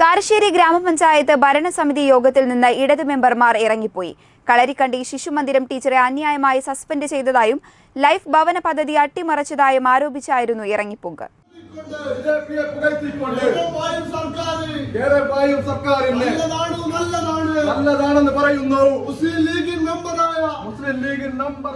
കാരശ്ശേരി ഗ്രാമപഞ്ചായത്ത് ഭരണസമിതി യോഗത്തിൽ നിന്ന് ഇടത് മെമ്പർമാർ ഇറങ്ങിപ്പോയി കളരിക്കണ്ടി ശിശുമന്ദിരം ടീച്ചറെ അന്യായമായി സസ്പെൻഡ് ചെയ്തതായും ലൈഫ് ഭവന പദ്ധതി അട്ടിമറിച്ചതായും ആരോപിച്ചായിരുന്നു ഇറങ്ങിപ്പോക്ക് ബിജെപിയെ പുകഴ്ത്തിക്കൊണ്ട് പായും സർക്കാർ ഏറെ പായും സർക്കാരിന് നല്ലതാണ് നല്ലതാണ് നല്ലതാണെന്ന് പറയുന്നു മുസ്ലിം ലീഗിൻ മെമ്പറായ മുസ്ലിം ലീഗ് നമ്പർ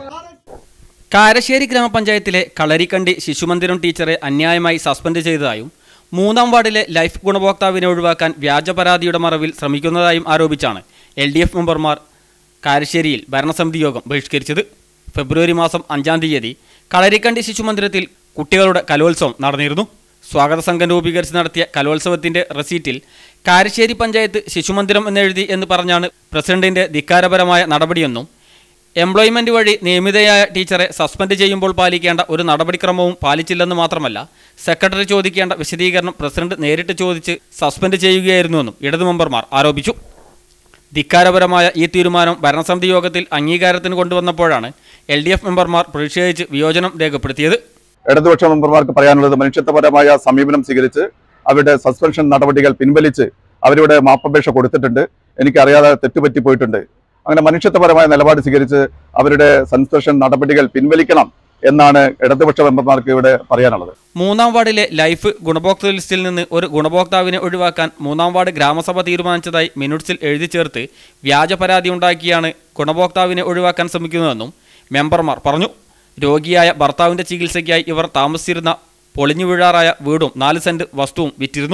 കാരശ്ശേരി ഗ്രാമപഞ്ചായത്തിലെ കളരിക്കണ്ടി ശിശുമന്ദിരം ടീച്ചറെ അന്യായമായി സസ്പെൻഡ് ചെയ്തതായും മൂന്നാം വാർഡിലെ ലൈഫ് ഗുണഭോക്താവിനെ ഒഴിവാക്കാൻ വ്യാജ പരാതിയുടെ മറവിൽ ശ്രമിക്കുന്നതായും ആരോപിച്ചാണ് എൽ ഡി എഫ് മെമ്പർമാർ കാരശ്ശേരിയിൽ ഭരണസമിതി യോഗം ബഹിഷ്കരിച്ചത് ഫെബ്രുവരി മാസം അഞ്ചാം തീയതി കളരിക്കണ്ടി ശിശുമന്ദിരത്തിൽ കുട്ടികളുടെ കലോത്സവം നടന്നിരുന്നു സ്വാഗത സംഘം രൂപീകരിച്ച് നടത്തിയ കലോത്സവത്തിന്റെ റെസീറ്റിൽ കാരശ്ശേരി പഞ്ചായത്ത് ശിശുമന്ദിരം എന്നെഴുതി എന്ന് പറഞ്ഞാണ് പ്രസിഡന്റിന്റെ ധിക്കാരപരമായ നടപടിയെന്നും എംപ്ലോയ്മെന്റ് വഴി നിയമിതയായ ടീച്ചറെ സസ്പെൻഡ് ചെയ്യുമ്പോൾ പാലിക്കേണ്ട ഒരു നടപടിക്രമവും പാലിച്ചില്ലെന്ന് മാത്രമല്ല സെക്രട്ടറി ചോദിക്കേണ്ട വിശദീകരണം പ്രസിഡന്റ് നേരിട്ട് ചോദിച്ച് സസ്പെൻഡ് ചെയ്യുകയായിരുന്നുവെന്നും ഇടതു മെമ്പർമാർ ആരോപിച്ചു ധിക്കാരപരമായ ഈ തീരുമാനം ഭരണസമിതി യോഗത്തിൽ അംഗീകാരത്തിന് കൊണ്ടുവന്നപ്പോഴാണ് എൽ ഡി എഫ് മെമ്പർമാർ പ്രതിഷേധിച്ച് വിയോജനം രേഖപ്പെടുത്തിയത് ഇടതുപക്ഷ മെമ്പർമാർക്ക് പറയാനുള്ളത് മനുഷ്യത്വപരമായ സമീപനം സ്വീകരിച്ച് അവരുടെ സസ്പെൻഷൻ നടപടികൾ പിൻവലിച്ച് അവരുടെ മാപ്പപേക്ഷ കൊടുത്തിട്ടുണ്ട് എനിക്കറിയാതെ തെറ്റുപറ്റി പോയിട്ടുണ്ട് അങ്ങനെ മനുഷ്യത്വപരമായ നിലപാട് സ്വീകരിച്ച് അവരുടെ സസ്പെൻഷൻ നടപടികൾ പിൻവലിക്കണം എന്നാണ് ഇടതുപക്ഷ മെമ്പർമാർക്ക് ഇവിടെ പറയാനുള്ളത് മൂന്നാം വാർഡിലെ ലൈഫ് ഗുണഭോക്തൃ ലിസ്റ്റിൽ നിന്ന് ഒരു ഗുണഭോക്താവിനെ ഒഴിവാക്കാൻ മൂന്നാം വാർഡ് ഗ്രാമസഭ തീരുമാനിച്ചതായി മിനുട്സിൽ എഴുതി ചേർത്ത് വ്യാജ പരാതി ഉണ്ടാക്കിയാണ് ഗുണഭോക്താവിനെ ഒഴിവാക്കാൻ ശ്രമിക്കുന്നതെന്നും മെമ്പർമാർ പറഞ്ഞു രോഗിയായ ഭർത്താവിന്റെ ചികിത്സയ്ക്കായി ഇവർ താമസിച്ചിരുന്ന പൊളിഞ്ഞു വീഴാറായ വീടും നാല് സെന്റ് വസ്തുവും വിറ്റിരുന്നു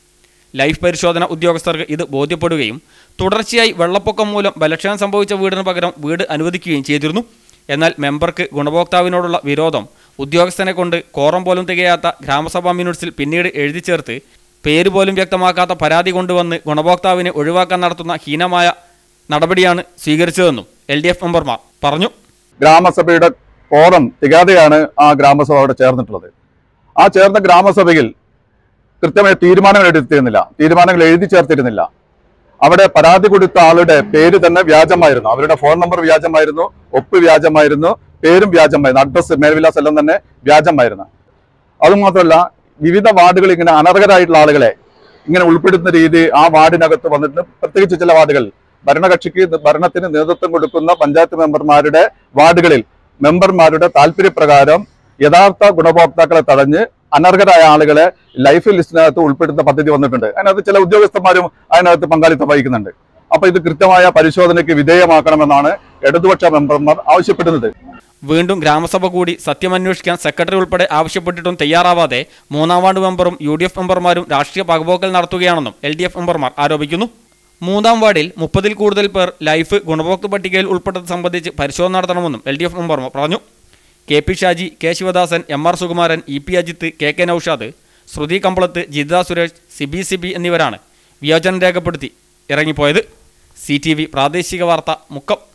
ലൈഫ് പരിശോധന ഉദ്യോഗസ്ഥർക്ക് ഇത് ബോധ്യപ്പെടുകയും തുടർച്ചയായി വെള്ളപ്പൊക്കം മൂലം ബലക്ഷയം സംഭവിച്ച വീടിന് പകരം വീട് അനുവദിക്കുകയും ചെയ്തിരുന്നു എന്നാൽ മെമ്പർക്ക് ഗുണഭോക്താവിനോടുള്ള വിരോധം ഉദ്യോഗസ്ഥനെ കൊണ്ട് കോറം പോലും തികയാത്ത ഗ്രാമസഭാ മിനിറ്റ്സിൽ പിന്നീട് എഴുതി ചേർത്ത് പേര് പോലും വ്യക്തമാക്കാത്ത പരാതി കൊണ്ടുവന്ന് ഗുണഭോക്താവിനെ ഒഴിവാക്കാൻ നടത്തുന്ന ഹീനമായ നടപടിയാണ് സ്വീകരിച്ചതെന്നും എൽ ഡി എഫ് മെമ്പർമാർ പറഞ്ഞു ഗ്രാമസഭയുടെ കോറം തികാതെയാണ് ആ ഗ്രാമസഭ അവിടെ ചേർന്നിട്ടുള്ളത് ആ ചേർന്ന ഗ്രാമസഭയിൽ കൃത്യമായ തീരുമാനങ്ങൾ എടുത്തിരുന്നില്ല തീരുമാനങ്ങൾ എഴുതി ചേർത്തിരുന്നില്ല അവിടെ പരാതി കൊടുത്ത ആളുടെ പേര് തന്നെ വ്യാജമായിരുന്നു അവരുടെ ഫോൺ നമ്പർ വ്യാജമായിരുന്നു ഒപ്പ് വ്യാജമായിരുന്നു പേരും വ്യാജമായിരുന്നു അഡ്രസ് മേൽവിലാസം എല്ലാം തന്നെ വ്യാജമായിരുന്നു അതുമാത്രമല്ല വിവിധ വാർഡുകളിൽ ഇങ്ങനെ അനർഹരായിട്ടുള്ള ആളുകളെ ഇങ്ങനെ ഉൾപ്പെടുത്തുന്ന രീതി ആ വാർഡിനകത്ത് വന്നിട്ട് പ്രത്യേകിച്ച് ചില വാർഡുകൾ ഭരണകക്ഷിക്ക് ഭരണത്തിന് നേതൃത്വം കൊടുക്കുന്ന പഞ്ചായത്ത് മെമ്പർമാരുടെ വാർഡുകളിൽ മെമ്പർമാരുടെ താല്പര്യപ്രകാരം യഥാർത്ഥ ഗുണഭോക്താക്കളെ തടഞ്ഞ് അനർഹരായ ആളുകളെ ലൈഫ് ലിസ്റ്റിനകത്ത് ഉൾപ്പെടുത്തുന്ന പദ്ധതി വന്നിട്ടുണ്ട് അതിനകത്ത് ചില ഉദ്യോഗസ്ഥന്മാരും അതിനകത്ത് പങ്കാളിത്തം വഹിക്കുന്നുണ്ട് അപ്പൊ ഇത് കൃത്യമായ പരിശോധനയ്ക്ക് വിധേയമാക്കണമെന്നാണ് ഇടതുപക്ഷ മെമ്പർമാർ ആവശ്യപ്പെടുന്നത് വീണ്ടും ഗ്രാമസഭ കൂടി സത്യമന്വേഷിക്കാൻ സെക്രട്ടറി ഉൾപ്പെടെ ആവശ്യപ്പെട്ടിട്ടും തയ്യാറാവാതെ മൂന്നാം വാർഡ് മെമ്പറും യു ഡി എഫ് മെമ്പർമാരും രാഷ്ട്രീയ പകപോക്കൽ നടത്തുകയാണെന്നും എൽ ഡി എഫ് മെമ്പർമാർ ആരോപിക്കുന്നു മൂന്നാം വാർഡിൽ മുപ്പതിൽ കൂടുതൽ പേർ ലൈഫ് ഗുണഭോക്തൃ പട്ടികയിൽ ഉൾപ്പെട്ടത് സംബന്ധിച്ച് പരിശോധന നടത്തണമെന്നും എൽ ഡി എഫ് മെമ്പർമാർ പറഞ്ഞു K P Shaji K Sivadasan M R Sukumaran E P Ajith K K Noushad Sruthi Kambalath Jitha Suresh Sibi Sibi എന്നിവരാണ് വിയോജനം രേഖപ്പെടുത്തി ഇറങ്ങിപ്പോയത് സി ടി വി പ്രാദേശിക വാർത്ത മുക്കം